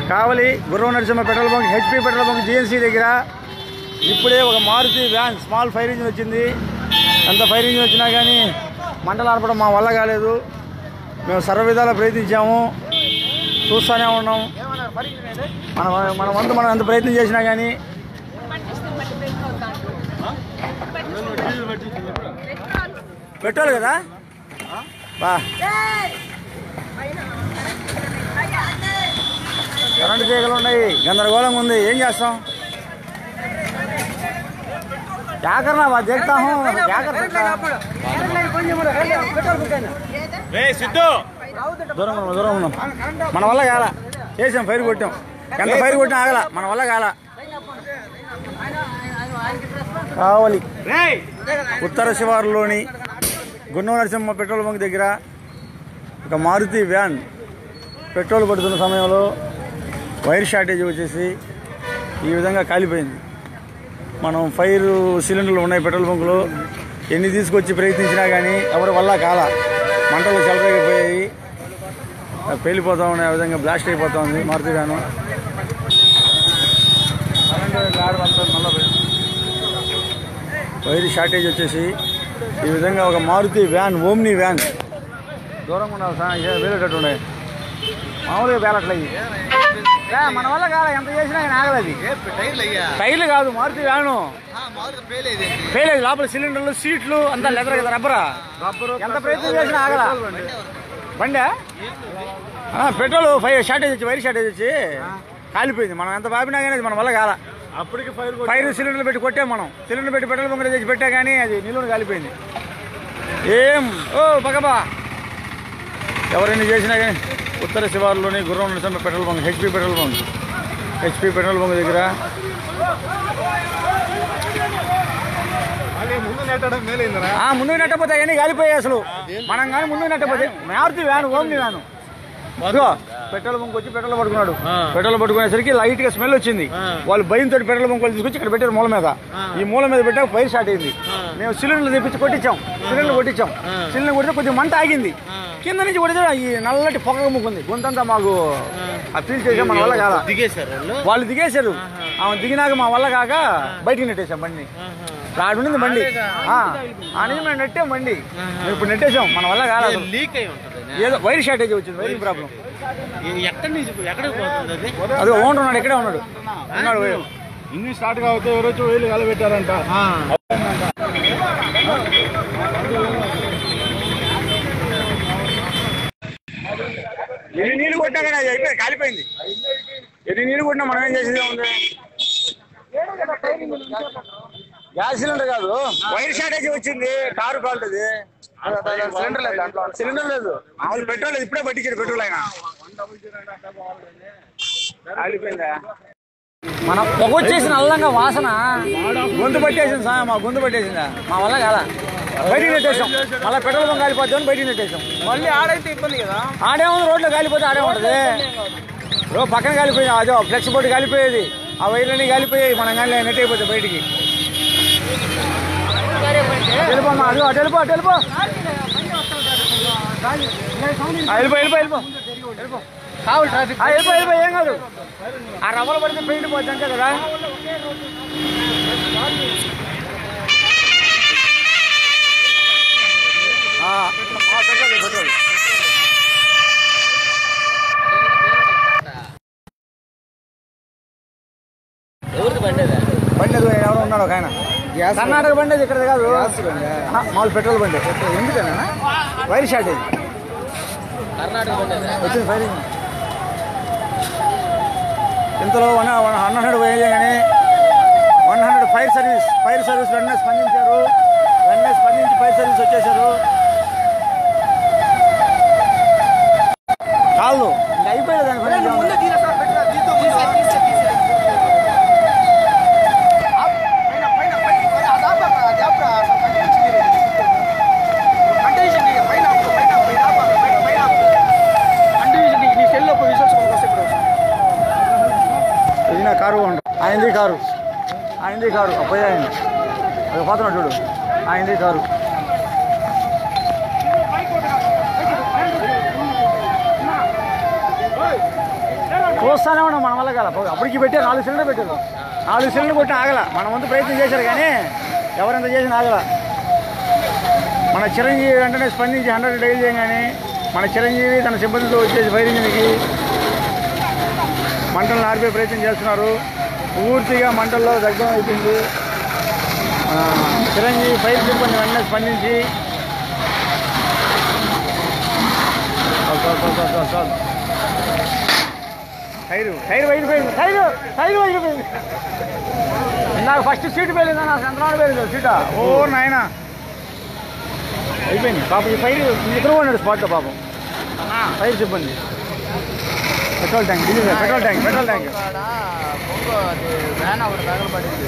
కావలి Gurram Narasimha petrol bunk HP petrol bunk GNC దగ్గర ఇప్పుడే ఒక Maruti van small fire engine వచ్చింది ఎంత ఫైర్ ఇంజిన్ వచ్చినా కానీ మంటలు ఆర్పడం మా వల్ల కాలేదు మేము సర్వ విధాలా ప్రయత్నించాము చూస్తూనే ఉన్నాం మన మన వంతు మనం ఎంత ప్రయత్నం చేసినా కానీ పెట్రోల్ కదా బా కరెంటు తీగలు ఉన్నాయి గందరగోళంగా ఉంది ఏం చేస్తాం क्या करना बात देखता हूँ क्या कर सकता దూరం ఉన్నాం దూరం ఉన్నాం మన వల్ల కాల చేసాం ఫైర్ కొట్టాం ఎంత ఫైర్ కొట్టినా ఆగల మన వల్ల కాల కావాలి ఉత్తర శివారులోని గున్నం నరసింహ పెట్రోల్ బంక్ దగ్గర ఒక మారుతి వ్యాన్ పెట్రోల్ పడుతున్న సమయంలో వైర్ షార్టేజ్ వచ్చేసి ఈ విధంగా కాలిపోయింది మనం ఫైర్ సిలిండర్లు ఉన్నాయి పెట్రోల్ బంకులో ఎన్ని తీసుకొచ్చి ప్రయత్నించినా కానీ ఎవరి వల్ల కాల మంటలు చెలరేగిపోయాయి అది పేలిపోతా ఉన్నాయి ఆ విధంగా బ్లాస్ట్ అయిపోతా ఉంది మారుతి వ్యాను వైర్ షార్టేజ్ వచ్చేసి ఈ విధంగా ఒక మారుతి వ్యాన్ ఓమ్ని వ్యాన్ దూరంగా ఉండాలి సార్ ఏ వేరేటట్టు ఉండే మామూలుగా వేలట్లయి మన వల్ల కాదు ఎంత చేసినా ఆయన ఆగలేదు టైర్లు కాదు మారుతి వ్యాను పేలేదు లోపల సిలిండర్లు సీట్లు అంతా లెదర్ కదా రబ్బరా ఎంత ప్రయత్నం చేసినా ఆగల బండే ఆ, పెట్రోల్ ఫైవ్ షార్టేజ్ వచ్చి వైర్ షార్టేజ్ వచ్చి కాలిపోయింది మనం ఎంత బాబినా కానీ అది మన వల్ల కాల అప్పటికి ఫైర్ ఫైర్ సిలిండర్ పెట్టి కొట్టాం మనం సిలిండర్ పెట్టి పెట్రోల్ బంక్ తెచ్చి పెట్టా కానీ అది నిలువను కాలిపోయింది ఏం ఓ బగబా ఎవరైనా చేసినా కానీ ఉత్తర శివారులోని Gurram Narasimha petrol bunk HP petrol bunk HP petrol bunk దగ్గర అదే ముందు నెట్టడం మేలైందిరా ఆ ముందుకు నెట్టపోతే కానీ కాలిపోయాయి అసలు మనం కానీ ముందుకు నెట్టపోతే మారుతి వ్యాను ఓమ్ని వ్యాను ఇదిగో పెట్రోల్ బంక్ వచ్చి పెట్రోల్ పట్టుకున్నాడు పెట్రోల్ పట్టుకునేసరికి లైట్ గా స్మెల్ వచ్చింది వాళ్ళు భయంతో పెట్రోల్ బంక్ వాళ్ళు తీసుకొచ్చి ఇక్కడ పెట్టారు మూల మీద ఈ మూల మీద పెట్టాక ఫైర్ స్టార్ట్ అయింది మేము సిలిండర్ తెప్పించి కొట్టించాం సిలిండర్ కొట్టించాం సిలిండర్ కొడితే కొద్దిగా మంట ఆగింది కింద నుంచి కొడితే ఈ నల్లటి పొగ ముక్కుంది గొంతంతా మాకు అప్పీల్ చేసాం మన వల్ల కాదా దిగేశారు వాళ్ళు వాళ్ళు దిగేశారు ఆమె దిగినాక మా వల్ల కాక బయటికి నెట్టేసాం బండి రాడు ఉండింది బండి ఆ, ఆ నుంచి మేము నెట్టాం బండి మేము ఇప్పుడు నెట్టేసాం మన వల్ల కాదు అసలు. లీక్ అయి ఉంటుంది ఏదో వైర్ షార్టేజ్ వచ్చింది వైరింగ్ ప్రాబ్లం ఇది ఎక్కడి నుంచి ఎక్కడికి పోతుంది అది అది ఓనర్ ఉన్నాడు ఇక్కడే ఉన్నాడు ఉన్నాడు వైర్. ఇంజిన్ స్టార్ట్ కావతే ఎవరో వచ్చి వేలు కలబెట్టారంట ఎన్ని నీళ్ళు కొట్టినా కానీ అది అయిపోయింది కాలిపోయింది ఎన్ని నీళ్ళు కొట్టినా మనం ఏం చేసేది ఉంది గ్యాస్ సిలిండర్ కాదు వైర్ షార్టేజ్ వచ్చింది కారు కాలుతుంది సిలిండర్ లేదు దాంట్లో సిలిండర్ లేదు మామూలు పెట్రోల్ లేదు ఇప్పుడే పట్టించాడు పెట్రోల్ ఆయన కాలిపోయిందా మనం పొగ వచ్చేసి నల్లంగా వాసన గొంతు పట్టేసింది సార్ మా గొంతు పట్టేసిందా మా వల్ల కాదా బయటికి నెట్టేసాం మళ్ళీ పెట్రోల్ బంక్ కాలిపోద్దామని బయటికి నెట్టేసాం మళ్ళీ ఆడైతే ఇబ్బంది కదా ఆడేముంది రోడ్లో కాలిపోతే ఆడే ఉంటుంది రో పక్కన కాలిపోయింది అదో ఫ్లెక్స్ బోర్డు కాలిపోయేది ఆ వైర్లన్నీ కాలిపోయాయి మనం కానీ నెట్ అయిపోతే బయటికి వెళ్ళిపోమ్మా అదిగో అటు వెళ్ళిపో అటు వెళ్ళిపో ఆ, వెళ్ళిపో వెళ్ళిపో వెళ్ళిపో వెళ్ళిపో కావాలి ట్రాఫిక్ ఆ, వెళ్ళిపో వెళ్ళిపో ఏం కాదు ఆ రవ్వలు పడితే పెయింట్ పోద్ది అంతే కదా ఆ, ఆ, పెట్రోల్ పెట్రోల్ ఎవరికి బండేదా బండి అది ఎవరో ఉన్నాడు ఒక ఆయన కర్ణాటక బండి అది ఇక్కడ కాదు ఆ, మామూలు పెట్రోల్ బండి ఎందుకన్నా వైర్ షార్టేజ్ కర్ణాటక బండేదా వచ్చింది ఫైర్ ఇంతలో వన్ వన్ హండ్రెడ్ పోయేది కానీ one hundred fire service fire service వెంటనే స్పందించారు వెంటనే స్పందించి ఫైర్ సర్వీస్ వచ్చేసారు కాదు ఇంకా అయిపోయేది దాని పని ఏముంది? ఇది నా కారు బాగుంటుంది ఆయనది కారు ఆయనది కారు అబ్బాయి ఆయన అది పోతున్నాడు చూడు ఆయనది కారు ఓ చూస్తానే ఉన్నాం మన వల్ల కాల అప్పటికి పెట్టే నాలుగు సిలిండర్ పెట్టారు నాలుగు సిలిండర్ కొట్టిన ఆగల మన వంతు ప్రయత్నం చేశారు కానీ ఎవరెంత చేసినా ఆగల మన చిరంజీవి వెంటనే స్పందించి హండ్రెడ్ డైల్ చేయగానే మన చిరంజీవి తన సిబ్బందితో వచ్చేసి ఫైర్ ఇంజిన్కి మంటలను ఆర్పే ప్రయత్నం చేస్తున్నారు పూర్తిగా మంటల్లో దగ్ధం అయిపోయింది ఆ, చిరంజీవి ఫైర్ సిబ్బంది వెంటనే స్పందించి చాలు, చాలు, చాలు, చాలు, చాలు, చాలు. టైరు టైర్ వైరిపోయింది టైరు టైర్ వైరిపోయింది ఇందాక ఫస్ట్ సీట్ పేలిందా నా చంద్రనాడు పేరు సీటా ఓ నాయన అయిపోయింది పాపం ఈ ఫైర్ ఇద్దరు ఉన్నాడు స్పాట్లో పాపం ఫైర్ సిబ్బంది petrol tank diesel petrol tank petrol tank van ఒకటి తగలబడింది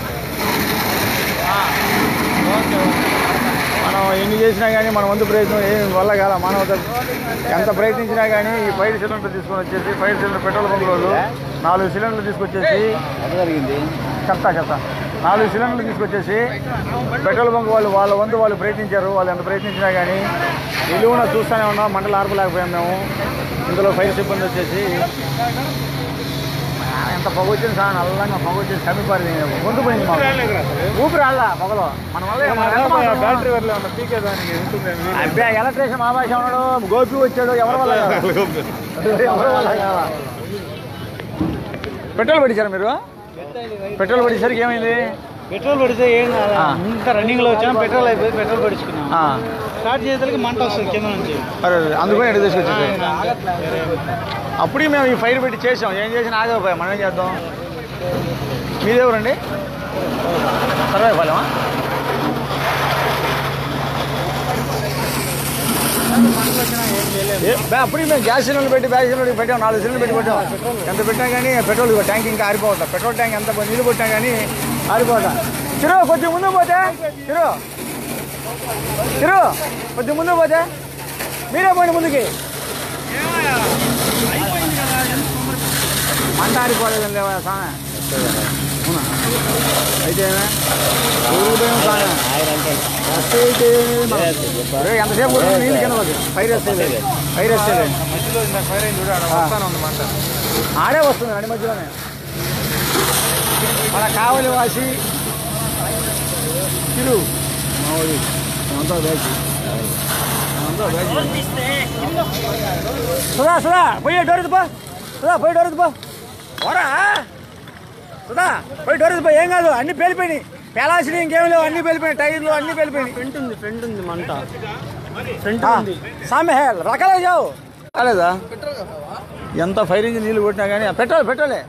మనం ఎన్ని చేసినా కానీ మన వంతు ప్రయత్నం ఏం వల్ల కాల మానవత ఎంత ప్రయత్నించినా కానీ ఈ ఫైర్ సిలిండర్ తీసుకొని వచ్చేసి ఫైర్ సిలిండర్ పెట్రోల్ బంక్ వాళ్ళు నాలుగు సిలిండర్లు తీసుకొచ్చేసి జరిగింది చెప్తా చెప్తా నాలుగు సిలిండర్లు తీసుకొచ్చేసి పెట్రోల్ బంక్ వాళ్ళు వాళ్ళ వంతు వాళ్ళు ప్రయత్నించారు వాళ్ళు ఎంత ప్రయత్నించినా కానీ నిలువున చూస్తూనే ఉన్నాం మంటలు ఆర్పలేకపోయాం మేము ఇందులో ఫైర్ సిబ్బంది వచ్చేసి ఆ, ఎంత పొగ వచ్చింది సార్ నల్లంగా పొగ వచ్చేసి కమ్మిపారి గొంతు పోయింది మాకు ఊపిరి రాళ్ళ పొగలో మన వల్ల ఏం- ఎంత మాత్రం- బ్యాటరీ వల్ల ఉన్న పీకేదానికి ఉంటుంది అబ్బాయి ఎలక్ట్రీషియన్ మహాభాష ఉన్నాడు గోపి వచ్చాడు ఎవరి వల్ల కాదు. ఎవరి వల్ల కాదు. పెట్రోల్ పట్టించారా మీరు పెట్రోల్ పట్టించరికి ఏమైంది పెట్రోల్ పడితే ఏం కాదు ఆ. ఇంకా రన్నింగ్ లో వచ్చాం పెట్రోల్ అయిపోయి పెట్రోల్ పడుచుకున్నాం ఆ, స్టార్ట్ చేసేసరికి మంట వస్తుంది కింద నుంచి అరే అరే, అందుకని ఎటు తీసుకొచ్చేది అప్పుడే మేము ఈ ఫైర్ పెట్టి చేసాం ఏం చేసినా ఆగకపోయా మనం ఏం చేద్దాం మీదేవరండి సర్వేపాలెమా ఏ, బే, అప్పుడే మేము గ్యాస్ సిలిండర్ పెట్టి బ్యాగ్ సిలిండర్ పెట్టాం నాలుగు సిలిండర్ పెట్టి పెట్టాం ఎంత పెట్టినా కానీ పెట్రోల్ ట్యాంక్ ఇంకా ఆరిపోవట్లే పెట్రోల్ ట్యాంక్ ఎంత నీళ్ళు కొట్టినా కానీ ఆరిపోవట్లే చిరు కొంచెం ముందు పోతే చిరు చిరు కొంచెం ముందు పోతే మీరే పోండి ముందుకి మంట ఆరిపోలేదండి సామె అవునా అయితే ఏమే? ఊరుకు పోయాం సామె వస్తే అయితే మనం- రే, ఎంతసేపు కొట్టినా నీళ్ళు కింద పోతుంది ఫైర్ వేస్తే ఫైర్ వేస్తే మధ్యలో ఇందాక ఫైర్ అయింది చూడు ఆడ వస్తాను ఉందన్నమాట ఆడే వస్తుంది అడి మధ్యలోనే మన కావలి వాసి తిరు మావోడి అంతా బ్యాచ్ అంతా బ్యాచ్ సుధా సుధా పోయి డోర్ పో సుధా పోయి డోర్ పో వరా సుధా పోయి డోర్ పో ఏం కాదు అన్ని పేలిపోయినాయి పేలాల్సిన ఇంకేం లేవు అన్ని పేలిపోయినాయి టైర్లు అన్ని పేలిపోయినాయి ఫ్రంట్ ఉంది ఫ్రంట్ ఉంది మంట ఫ్రంట్ ఆ, ఉంది సామె హే రకాలే జావు కాలేదా ఎంత ఫైర్ ఇంజిన్ నీళ్ళు కొట్టినా కానీ పెట్రోల్ పెట్రోలే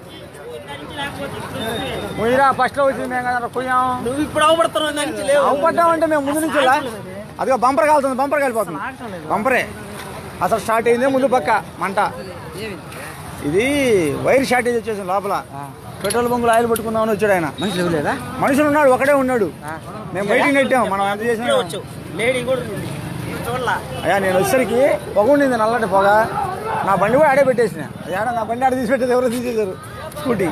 ముయిరా ఫస్ట్లో వచ్చింది మేము కదా పోయాం నువ్వు ఇప్పుడు అవపడుతున్నావు దాని నుంచి లేవు అవపడ్డామంటే మేము ముందు నుంచి అదిగో బంపర్ కాలుతుంది బంపర్ కాలిపోతుంది బంపరే అసలు స్టార్ట్ అయిందే ముందు పక్క మంట ఇది వైర్ షార్టేజ్ వచ్చేసింది లోపల పెట్రోల్ బంకులు ఆయిల్ పట్టుకుందామని వచ్చాడు ఆయన మనిషి లేదా మనుషులు ఉన్నాడు ఒకడే ఉన్నాడు మేము బయటికి నెట్టాం మనం ఎంత చేసినా లేడీ కూడా ఉంది చూడలా అయ్యా నేను వచ్చేసరికి పొగ ఉండింది నల్లటి పొగ నా బండి కూడా ఆడే పెట్టేసిన అయ్యా నా బండి ఆడ తీసి పెట్టేది ఎవరో తీసేశారు స్కూటీ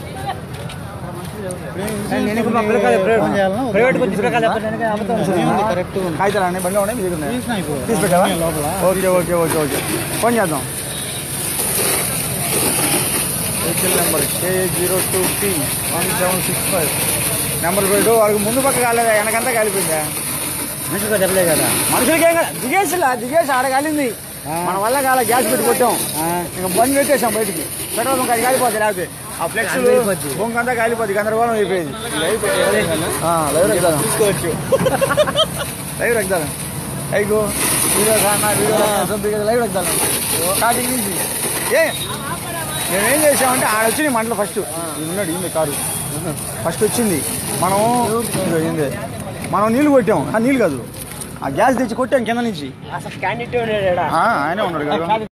నేను ఇప్పుడు మా పిల్లకాయలు ప్రైవేట్ ప్రైవేట్ కొంచెం పిల్లకాయలు చెప్పండి కరెక్ట్ కాగితాలు అన్నీ బండి ఉన్నాయి మీ దగ్గర ఉన్నాయా? తీసినా ఇప్పుడు. తీసి పెట్టావా లోపల. Okay okay okay okay phone చేద్దాం vehicle number K zero two T one seven six five number పెట్టు వాళ్ళకి ముందు పక్క కాలేదా వెనకంతా కాలిపోయిందా మనిషిగా చెప్పలే కదా మనుషులకి ఏం కాదు దిగేసిలా దిగేసి ఆడ కాలింది మన వల్ల కాల గ్యాస్ పెట్టి కొట్టాం ఇంకా బంద్ పెట్టేసాం బయటికి పెట్రోల్ బంక్ అది కాలిపోతుంది లేకపోతే ఆ ఫ్లెక్స్ కాలిపోద్ది. బొంక అంతా కాలిపోద్ది గందరగోళం అయిపోయింది ఆ, లైవ్ రక్తాను తీసుకోవచ్చు లైవ్ రక్తాను అయ్యో వీడియో కానా వీడియో సంథింగ్ లైవ్ రక్తాను స్టార్టింగ్ నుంచి ఏ మేమేం చేసామంటే ఆడ వచ్చింది మంటలు ఫస్ట్ ఇది ఉన్నాడు ఈమె కారు ఫస్ట్ వచ్చింది మనం ఇదిగో ఏంది మనం నీళ్ళు కొట్టాం ఆ నీళ్ళు కాదు ఆ గ్యాస్ తెచ్చి కొట్టాం కింద నుంచి అసలు క్యాండిడేట్ ఆ, ఆయనే ఉన్నాడు కదా